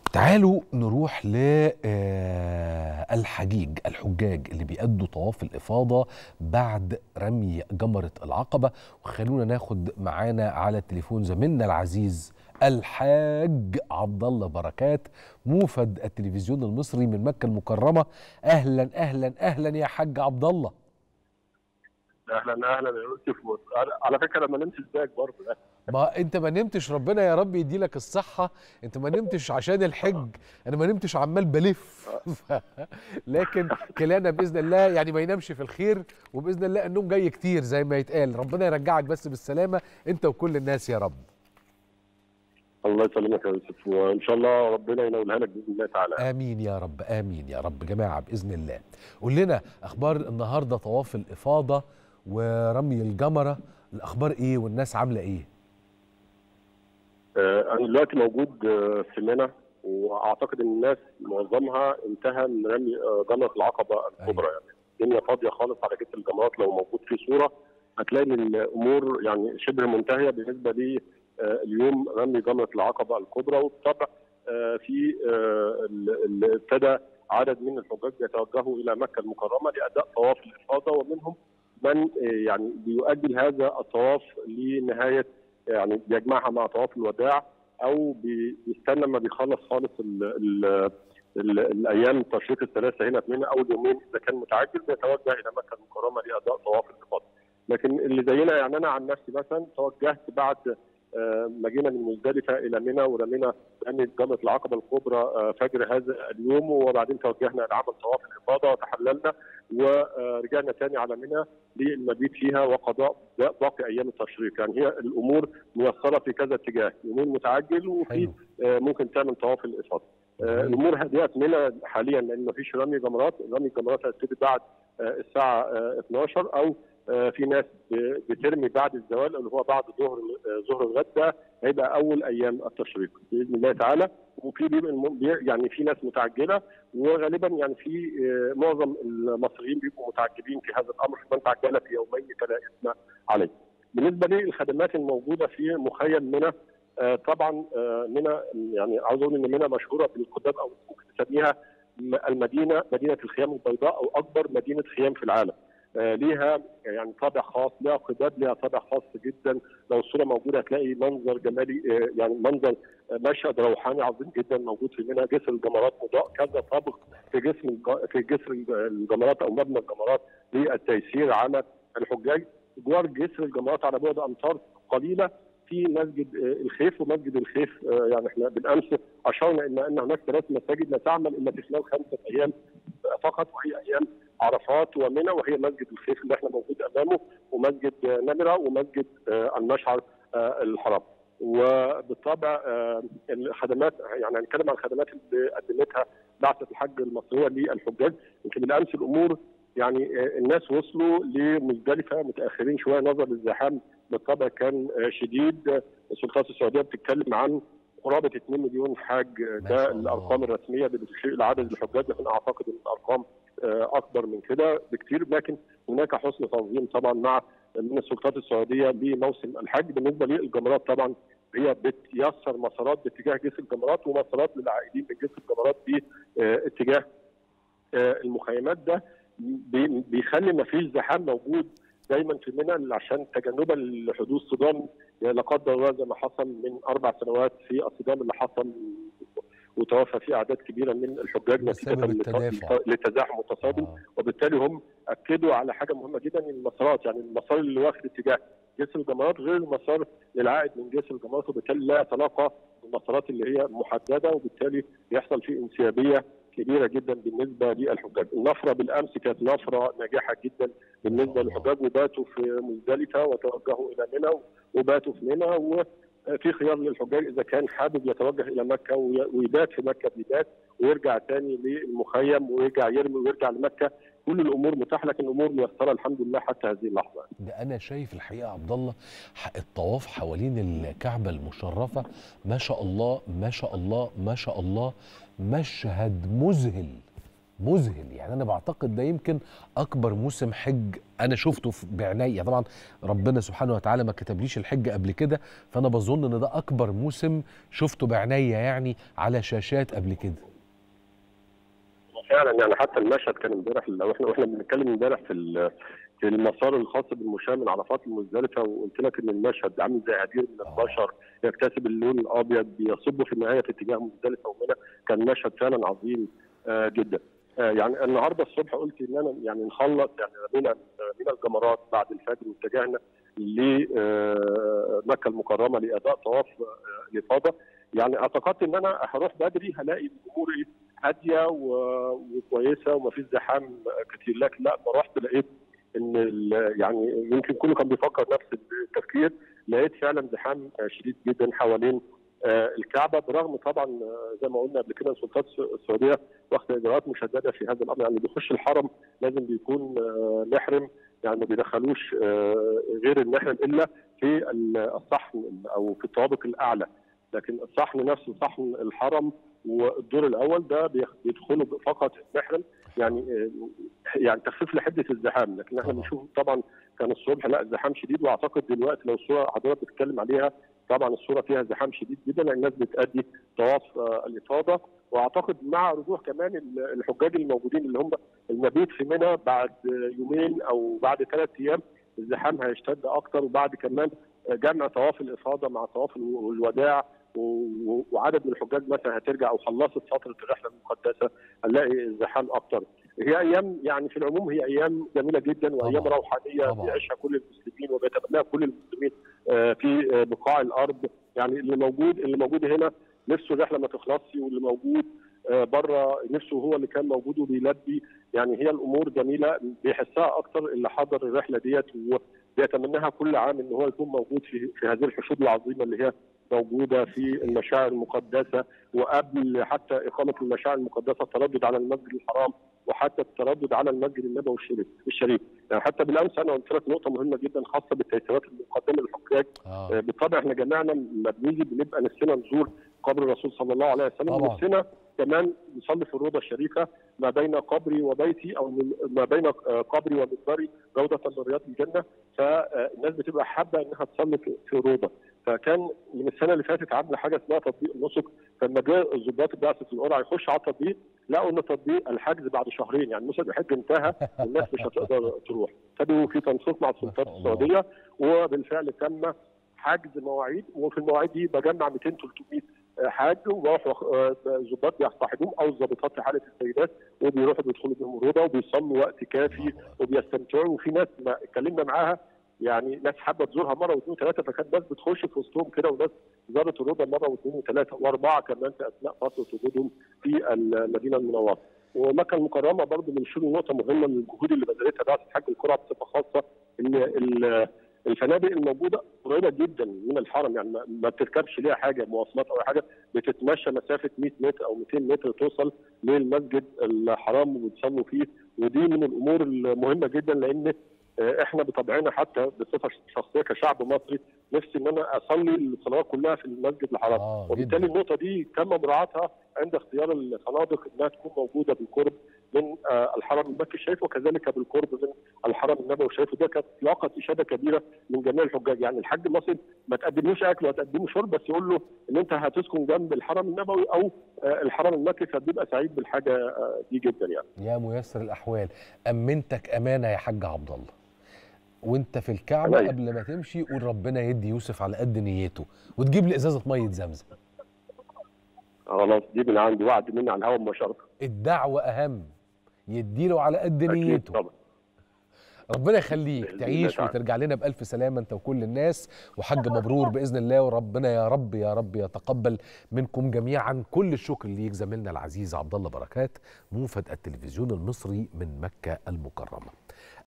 تعالوا نروح للحجيج الحجاج اللي بيأدوا طواف الإفاضة بعد رمي جمرة العقبة وخلونا ناخد معانا على التليفون زميلنا العزيز الحاج عبد الله بركات موفد التلفزيون المصري من مكة المكرمة أهلا أهلا أهلا يا حاج عبد الله اهلا اهلا يا يوسف على فكره ما نمتش ازيك برضه ما انت ما نمتش ربنا يا رب يدي لك الصحه انت ما نمتش عشان الحج انا ما نمتش عمال بلف لكن كلانا باذن الله يعني ما ينامش في الخير وباذن الله النوم جاي كتير زي ما يتقال ربنا يرجعك بس بالسلامه انت وكل الناس يا رب الله يسلمك يا يوسف وان شاء الله ربنا ينولها لك باذن الله تعالى امين يا رب امين يا رب جماعه باذن الله قول لنا اخبار النهارده طواف الافاضه ورمي الجمره الاخبار ايه والناس عامله ايه آه انا دلوقتي موجود آه في منى واعتقد ان الناس معظمها انتهى من رمي آه جمره العقبه الكبرى أيوة. يعني الدنيا فاضيه خالص على جسر الجمرات لو موجود في صوره هتلاقي ان الامور يعني شبه منتهيه بالنسبه لي اليوم رمي جمره العقبه الكبرى وبالطبع في ابتدى عدد من الحجاج يتوجهوا الى مكه المكرمه لاداء طواف الافاضه ومنهم من يعني بيؤجل هذا الطواف لنهايه يعني بيجمعها مع طواف الوداع او بيستنى لما بيخلص خالص ال ال ال الايام التشريق الثلاثه هنا في منى او اليومين اذا كان متعجل بيتوجه الى مكه المكرمه لاداء طواف الافاضه. لكن اللي زينا يعني انا عن نفسي مثلا توجهت بعد ما جينا من مزدلفه الى منى ورمينا رمي جمره العقبه الكبرى فجر هذا اليوم وبعدين توجهنا لعمل طواف الافاضه وتحللنا ورجعنا تاني على منى للمبيت فيها وقضاء باقي ايام التشريق يعني هي الامور ميسره في كذا اتجاه يومين متعجل وفي ممكن تعمل طواف الافاضه الامور هديت منى حاليا لان ما فيش رمي جمرات رمي الجمرات هتبتدي بعد الساعه 12 او في ناس بترمي بعد الزوال اللي هو بعد ظهر ظهر الغد ده هيبقى اول ايام التشريق باذن الله تعالى وفي يعني في ناس متعجله وغالبا يعني في معظم المصريين بيبقوا متعجلين في هذا الامر من تعجل في يومين فلا اثم عليه. بالنسبه للخدمات الموجوده في مخيم منى طبعا منى يعني عاوز اقول ان منى مشهوره بالقدام او ممكن تسميها المدينه مدينه الخيام البيضاء او اكبر مدينه خيام في العالم. آه ليها يعني طابع خاص ليها قباب ليها طابع خاص جدا لو الصوره موجوده هتلاقي منظر جمالي آه يعني منظر آه مشهد روحاني عظيم جدا موجود في منها جسر الجمرات مضاء كذا طابق في جسم في جسر الجمرات او مبنى الجمرات للتيسير على الحجاج جوار جسر الجمرات على بعد امتار قليله في مسجد الخيف ومسجد الخيف يعني احنا بالامس اشرنا الى ان هناك ثلاث مساجد لا تعمل الا في خلال خمسه ايام فقط وهي ايام عرفات ومنى وهي مسجد الخيف اللي احنا موجود امامه ومسجد نمره ومسجد المشعر الحرام. وبالطبع الخدمات يعني هنتكلم عن الخدمات اللي قدمتها بعثه الحج المصريه للحجاج يمكن بالامس الامور يعني الناس وصلوا لمزدلفه متاخرين شويه نظرا للزحام بالطبع كان شديد السلطات السعوديه بتتكلم عن قرابه 2 مليون حاج ده الارقام الرسميه بتشير الى عدد الحجاج لكن اعتقد ان الارقام اكبر من كده بكثير لكن هناك حسن تنظيم طبعا مع من السلطات السعوديه لموسم الحج بالنسبه للجمرات طبعا هي بتيسر مسارات باتجاه جسر الجمرات ومسارات للعائدين من جسر الجمرات باتجاه المخيمات ده بيخلي ما فيش زحام موجود دايما في منى عشان تجنبا لحدوث صدام لا قدر الله زي ما حصل من اربع سنوات في الصدام اللي حصل وتوفى فيه اعداد كبيره من الحجاج نتيجه لتزاحم متصادم آه. وبالتالي هم اكدوا على حاجه مهمه جدا المسارات يعني المسار اللي واخد اتجاه جسر الجمرات غير المسار للعائد من جسر الجمرات وبالتالي لا يتلاقى المسارات اللي هي محدده وبالتالي يحصل فيه انسيابيه كبيره جدا بالنسبه للحجاج، النفره بالامس كانت نفره ناجحه جدا بالنسبه للحجاج وباتوا في مزدلفه وتوجهوا الى منى وباتوا في منى وفي خيار للحجاج اذا كان حابب يتوجه الى مكه ويبات في مكه بيبات ويرجع تاني للمخيم ويرجع يرمي ويرجع لمكه كل الامور متاحه لكن الامور ميسره الحمد لله حتى هذه اللحظه. ده انا شايف الحقيقه عبد الله الطواف حوالين الكعبه المشرفه ما شاء الله ما شاء الله ما شاء الله مشهد مذهل مذهل يعني انا بعتقد ده يمكن اكبر موسم حج انا شفته في بعناية طبعا ربنا سبحانه وتعالى ما كتبليش الحج قبل كده فانا بظن ان ده اكبر موسم شفته بعناية يعني على شاشات قبل كده فعلا يعني حتى المشهد كان امبارح لو احنا واحنا بنتكلم امبارح في ال- في المسار الخاص بالمشاة من عرفات المزدلفه وقلت لك ان المشهد عامل زي هدير من البشر يكتسب اللون الابيض بيصب في النهايه في اتجاه مزدلفه ومنى كان مشهد فعلا عظيم آه جدا آه يعني النهارده الصبح قلت ان انا يعني نخلص يعني رمينا رمينا الجمرات بعد الفجر واتجهنا لمكه المكرمه لاداء طواف آه، الافاضه يعني اعتقدت ان انا هروح بدري هلاقي الامور ايه هاديه و- وكويسه ومفيش زحام كتير لكن لا ما رحت لقيت ان ال- يعني يمكن كله كان بيفكر نفس التفكير لقيت فعلا زحام آه، شديد جدا حوالين آه، الكعبه برغم طبعا آه، زي ما قلنا قبل كده السلطات الس- السعوديه واخده اجراءات مشدده في هذا الامر يعني اللي بيخش الحرم لازم بيكون آه، محرم يعني ما بيدخلوش آه، غير المحرم الا في ال- الصحن او في الطوابق الاعلى لكن الصحن نفسه صحن الحرم والدور الاول ده بيخ- بيدخلوا فقط محرم يعني آه، يعني تخفيف لحده الزحام لكن احنا طبعا. بنشوف طبعا كان الصبح لا الزحام شديد واعتقد دلوقتي لو الصوره حضرتك بتتكلم عليها طبعا الصوره فيها زحام شديد جدا لان الناس بتادي طواف آه، الافاضه واعتقد مع رجوع كمان ال- الحجاج الموجودين اللي هم المبيت في منى بعد آه، يومين او بعد ثلاث ايام الزحام هيشتد اكتر وبعد كمان آه، جمع طواف الافاضه مع طواف الو- الوداع و- و- وعدد من الحجاج مثلا هترجع او خلصت فتره الرحله المقدسه هنلاقي الزحام اكتر هي ايام يعني في العموم هي ايام جميله جدا وايام طبعاً. روحانيه طبعاً. بيعيشها كل المسلمين وبيتبناها كل المسلمين آه، في آه، بقاع الارض يعني اللي موجود اللي موجود هنا نفسه الرحله ما تخلصش واللي موجود بره نفسه هو اللي كان موجود وبيلبي يعني هي الامور جميله بيحسها اكتر اللي حضر الرحله ديت وبيتمناها كل عام ان هو يكون موجود في في هذه الحشود العظيمه اللي هي موجوده في المشاعر المقدسه وقبل حتى اقامه المشاعر المقدسه التردد على المسجد الحرام وحتى التردد على المسجد النبوي الشريف الشريف يعني حتى بالامس انا قلت لك نقطه مهمه جدا خاصه بالتيسيرات المقدمه للحجاج آه. آه، بالطبع احنا جميعنا لما بنيجي بنبقى نفسنا نزور قبر الرسول صلى الله عليه وسلم طبعا. ونفسنا كمان نصلي في الروضه الشريفه ما بين قبري وبيتي او من- ما بين آه، قبري ومنبري روضه من رياض الجنه فالناس بتبقى حابه انها تصلي في في الروضه فكان من السنه اللي فاتت عامله حاجه اسمها تطبيق النسك فلما جاء الضباط بعثه القرعه يخش على التطبيق لقوا ان تطبيق الحجز بعد شهرين يعني موسم الحج انتهى والناس مش هتقدر تروح ابتدوا في تنسيق مع السلطات ما شاء الله. السعوديه وبالفعل تم حجز مواعيد وفي المواعيد دي بجمع 200 300 حاج وبروح الظباط بيصطحبوهم او الظابطات في حاله السيدات وبيروحوا بيدخلوا بهم الروضه وبيصلوا وقت كافي وبيستمتعوا وفي ناس ما اتكلمنا معاها يعني ناس حابه تزورها مره واثنين وثلاثه فكانت ناس بتخش في وسطهم كده وناس زارت الروضه مره واثنين وثلاثه واربعه كمان في اثناء فتره وجودهم في المدينه المنوره. ومكه المكرمه برضه من شؤون نقطه مهمه من الجهود اللي بذلتها بعثه حج القرى بصفه خاصه ان ال- الفنادق الموجوده قريبه جدا من الحرم يعني ما- ما بتركبش ليها حاجه مواصلات او حاجه بتتمشى مسافه 100 متر او 200 متر توصل للمسجد الحرام وبتصلوا فيه ودي من الامور المهمه جدا لان آه، احنا بطبعنا حتى بصفه شخصيه كشعب مصري نفسي ان انا اصلي الصلوات كلها في المسجد الحرام آه، وبالتالي جداً. النقطه دي تم مراعاتها عند اختيار الفنادق انها تكون موجوده بالقرب من آه، الحرم المكي الشريف وكذلك بالقرب من الحرم النبوي الشريف وده كانت لاقت اشاده كبيره من جميع الحجاج يعني الحاج المصري ما تقدملوش اكل ولا تقدمه شرب بس يقول له ان انت هتسكن جنب الحرم النبوي او آه، الحرم المكي فبيبقى سعيد بالحاجه آه، دي جدا يعني يا ميسر الاحوال امنتك امانه يا حاج عبد الله وانت في الكعبه عليا. قبل ما تمشي قول ربنا يدي يوسف على قد نيته وتجيب لي ازازه ميه زمزم خلاص دي من عندي وعد مني على الهواء مباشره الدعوه اهم يديله على قد اكيد نيته طبعا ربنا يخليك بإذن الله تعيش تعالى. وترجع لنا بألف سلامة أنت وكل الناس وحج مبرور بإذن الله وربنا يا رب يا رب يتقبل منكم جميعا كل الشكر ليك زميلنا العزيز عبد الله بركات موفد التلفزيون المصري من مكة المكرمة